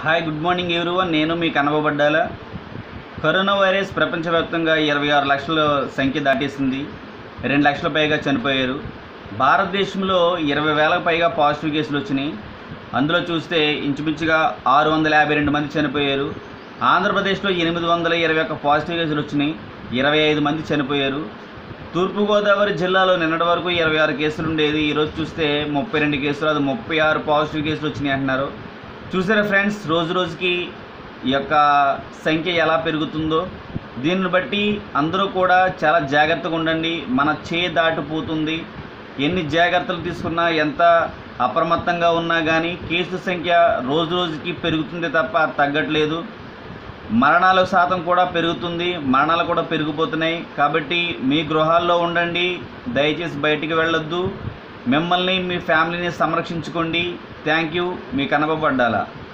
hi good morning everyone నేను మీ కనబడ్డాల corona virus ప్రపంచవ్యాప్తంగా ఇరవై ఆరు లక్షల సంఖ్య దాటేసింది రెండు లక్షల పైగా చనిపోయారు భారతదేశంలో ఇరవై వేలకు పైగా పాజిటివ్ కేసులు వచ్చినాయి అందులో చూస్తే ఇంచుమించుగా ఆరు వందల యాభై రెండు మంది చనిపోయారు ఆంధ్రప్రదేశ్లో ఎనిమిది వందల ఇరవై ఒక్క పాజిటివ్ కేసులు వచ్చినాయి ఇరవై ఐదు మంది చనిపోయారు తూర్పుగోదావరి జిల్లాలో నిన్నటి వరకు ఇరవై ఆరు కేసులు ఉండేది ఈరోజు చూస్తే ముప్పై రెండు కేసులు అది ముప్పై ఆరు పాజిటివ్ కేసులు వచ్చినాయి అంటున్నారు చూసారా ఫ్రెండ్స్ రోజు రోజుకి ఈ యొక్క సంఖ్య ఎలా పెరుగుతుందో దీన్ని బట్టి అందరూ కూడా చాలా జాగ్రత్తగా ఉండండి మన చే దాటిపోతుంది ఎన్ని జాగ్రత్తలు తీసుకున్నా ఎంత అప్రమత్తంగా ఉన్నా కానీ కేసుల సంఖ్య రోజు రోజుకి పెరుగుతుంది తప్ప తగ్గట్లేదు మరణాల శాతం కూడా పెరుగుతుంది మరణాలు కూడా పెరిగిపోతున్నాయి కాబట్టి మీ గృహాల్లో ఉండండి దయచేసి బయటికి వెళ్ళొద్దు మిమ్మల్ని మీ ఫ్యామిలీని సంరక్షించుకోండి థ్యాంక్ యూ మీ కనపబడ్డాలా